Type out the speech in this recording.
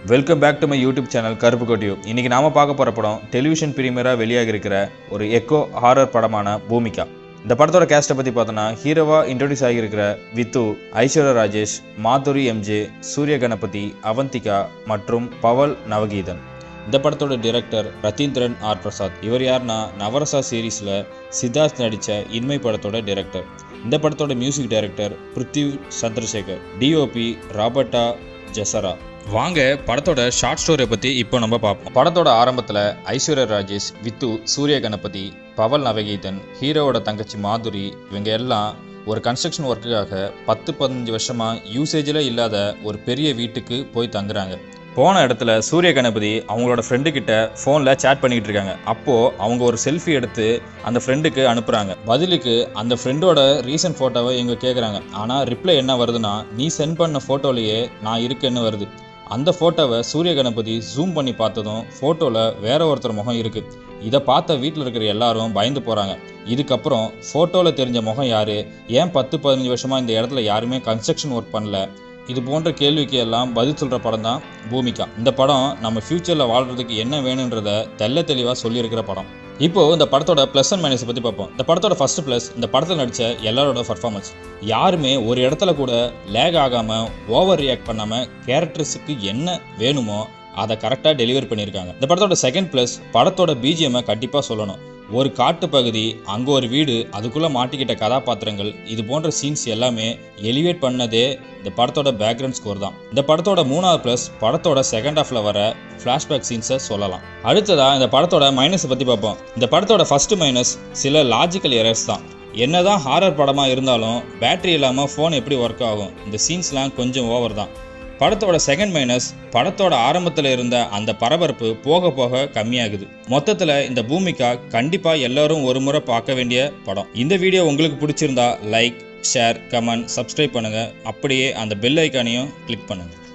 welcome back to my YouTube channel கருப்பு கொட்டியூ இன்னைக்கு நாம பார்க்க போற படம் டெலிவிஷன் பிரீமியராக வெளியாகி இருக்கிற ஒரு எக்கோ ஹாரர் படமான பூமிகா இந்த படத்தோட கேஸ்ட்டை பற்றி பார்த்தோன்னா ஹீரோவா இன்ட்ரடியூஸ் ஆகியிருக்கிற வித்து ஐஸ்வர்யா ராஜேஷ் மாதுரி எம்ஜே சூரிய கணபதி அவந்திகா மற்றும் பவல் நவகீதன் இந்த படத்தோட டிரெக்டர் ரத்தீந்திரன் ஆர் பிரசாத் இவர் யாருன்னா நவரசா சீரீஸில் சித்தார்த் நடித்த இன்மை படத்தோட டிரெக்டர் இந்த படத்தோட music director Prithvi Chandrasekhar D O P ராபர்ட்டா ஜெசரா வாங்க படத்தோட ஷார்ட் ஸ்டோரியை பற்றி இப்போ நம்ம பார்ப்போம் படத்தோட ஆரம்பத்தில் ஐஸ்வர்யா ராஜேஷ் வித்து சூரிய கணபதி பவல் நவகீதன் ஹீரோவோட தங்கச்சி மாதுரி இவங்க எல்லாம் ஒரு கன்ஸ்ட்ரக்ஷன் ஒர்க்குக்காக பத்து பதினஞ்சு வருஷமாக யூசேஜில் இல்லாத ஒரு பெரிய வீட்டுக்கு போய் தங்குறாங்க போன இடத்துல சூரிய கணபதி அவங்களோட ஃப்ரெண்டு கிட்ட ஃபோனில் சேட் பண்ணிக்கிட்டு இருக்காங்க அப்போது அவங்க ஒரு செல்ஃபி எடுத்து அந்த ஃப்ரெண்டுக்கு அனுப்புகிறாங்க பதிலுக்கு அந்த ஃப்ரெண்டோட ரீசன்ட் ஃபோட்டோவை இவங்க கேட்குறாங்க ஆனால் ரிப்ளை என்ன வருதுன்னா நீ சென்ட் பண்ண ஃபோட்டோலையே நான் இருக்கேன்னு வருது அந்த ஃபோட்டோவை சூரிய கணபதி ஜூம் பண்ணி பார்த்ததும் ஃபோட்டோவில் வேற ஒருத்தர் முகம் இருக்குது இதை பார்த்த வீட்டில் இருக்கிற எல்லாரும் பயந்து போகிறாங்க இதுக்கப்புறம் ஃபோட்டோவில் தெரிஞ்ச முகம் யார் ஏன் பத்து பதினஞ்சு வருஷமாக இந்த இடத்துல யாருமே கன்ஸ்ட்ரக்ஷன் ஒர்க் பண்ணல இது போன்ற கேள்விக்கு எல்லாம் பதில் சொல்கிற படம் தான் பூமிகா இந்த படம் நம்ம ஃப்யூச்சரில் வாழ்கிறதுக்கு என்ன வேணுன்றத தெள்ள தெளிவாக சொல்லியிருக்கிற படம் இப்போ இந்த படத்தோட ப்ளஸ் அண்ட் மைனஸை பற்றி பார்ப்போம் இந்த படத்தோட ஃபர்ஸ்ட் ப்ளஸ் இந்த படத்தில் நடித்த எல்லாரோட பர்ஃபார்மன்ஸ் யாருமே ஒரு இடத்துல கூட லேக் ஆகாமல் ஓவர் ரியாக்ட் பண்ணாமல் கேரக்டர்ஸுக்கு என்ன வேணுமோ அதை கரெக்டாக டெலிவர் பண்ணியிருக்காங்க இந்த படத்தோட செகண்ட் ப்ளஸ் படத்தோட பிஜிஎம்மை கண்டிப்பாக சொல்லணும் ஒரு காட்டு பகுதி அங்கே ஒரு வீடு அதுக்குள்ளே மாட்டிக்கிட்ட கதாபாத்திரங்கள் இது போன்ற சீன்ஸ் எல்லாமே எலிவேட் பண்ணதே இந்த படத்தோட பேக்ரவுண்ட் ஸ்கோர் தான் இந்த படத்தோட மூணாவது ப்ளஸ் படத்தோட செகண்ட் ஹாஃபில் வர ஃப்ளாஷ்பேக் சீன்ஸை சொல்லலாம் அடுத்ததாக இந்த படத்தோட மைனஸை பற்றி பார்ப்போம் இந்த படத்தோட ஃபர்ஸ்ட் மைனஸ் சில லாஜிக்கல் எரர்ஸ் தான் என்னதான் ஹாரர் படமாக இருந்தாலும் பேட்டரி இல்லாமல் ஃபோன் எப்படி ஒர்க் ஆகும் இந்த சீன்ஸ்லாம் கொஞ்சம் ஓவர் தான் படத்தோட செகண்ட் மைனஸ் படத்தோட ஆரம்பத்தில் இருந்த அந்த பரபரப்பு போக போக கம்மியாகுது மொத்தத்தில் இந்த பூமிகா கண்டிப்பாக எல்லாரும் ஒரு முறை பார்க்க வேண்டிய படம் இந்த வீடியோ உங்களுக்கு பிடிச்சிருந்தா லைக் ஷேர் கமெண்ட் சப்ஸ்கிரைப் பண்ணுங்கள் அப்படியே அந்த பெல் ஐக்கானையும் கிளிக் பண்ணுங்கள்